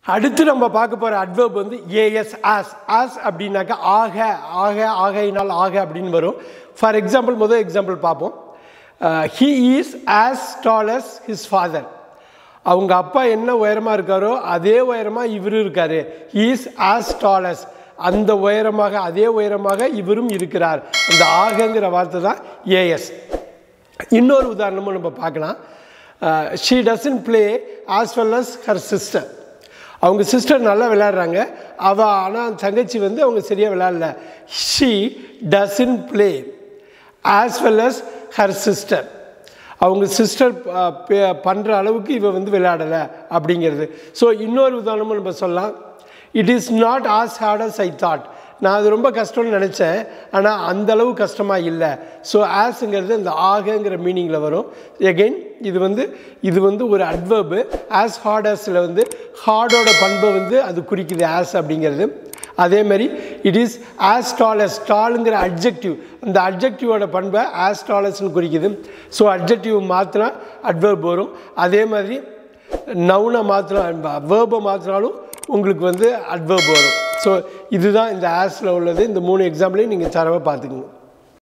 அடுத்து நம்ம பார்க்க போகிற அட்வர்ப் வந்து ஏஎஸ் ஆஸ் ஆஸ் அப்படின்னாக்கா ஆக ஆக ஆகையினால் ஆக அப்படின்னு வரும் ஃபார் எக்ஸாம்பிள் முதல் எக்ஸாம்பிள் பார்ப்போம் he is as tall as his father அவங்க அப்பா என்ன உயரமாக இருக்காரோ அதே உயரமாக இவரும் இருக்கார் இஸ் ஆஸ் டாலஸ் அந்த உயரமாக அதே உயரமாக இவரும் இருக்கிறார் அந்த ஆகங்கிற வார்த்தை தான் ஏஎஸ் இன்னொரு உதாரணமும் நம்ம பார்க்கலாம் she doesn't play as well as her sister அவங்க சிஸ்டர் நல்லா விளையாடுறாங்க அவள் ஆனால் தங்கச்சி வந்து அவங்க சரியாக விளையாடல she doesn't play as well as her sister அவங்க சிஸ்டர் பண்ணுற அளவுக்கு இவ வந்து விளையாடலை அப்படிங்கிறது ஸோ இன்னொரு உதாரணமும் நம்ம சொல்லலாம் it is not as hard as I thought நான் அது ரொம்ப கஷ்டம்னு நினச்சேன் ஆனால் அந்த அளவு கஷ்டமாக இல்லை ஸோ ஆஸுங்கிறது இந்த ஆகங்கிற மீனிங்கில் வரும் எகெயின் இது வந்து இது வந்து ஒரு அட்வர்பு ஆஸ் ஹார்ட் ஆஸில் வந்து ஹார்டோட பண்பை வந்து அது குறிக்குது ஆஸ் அப்படிங்கிறது அதே மாதிரி இட் இஸ் ஆஸ் டாலஸ் டாலுங்கிற அட்ஜெக்டிவ் அந்த அட்ஜெக்டிவோட பண்பை ஆஸ் டாலஸ்னு குறிக்குது ஸோ அட்ஜெக்டிவ் மாற்றினா அட்வர்ப் வரும் அதே மாதிரி நவுனை மாற்றினா வேர்பை மாற்றினாலும் உங்களுக்கு வந்து அட்வர்ப் வரும் ஸோ இதுதான் இந்த ஆஸில் உள்ளது இந்த மூணு எக்ஸாம்பிளையும் நீங்கள் தரவை பார்த்துக்குங்க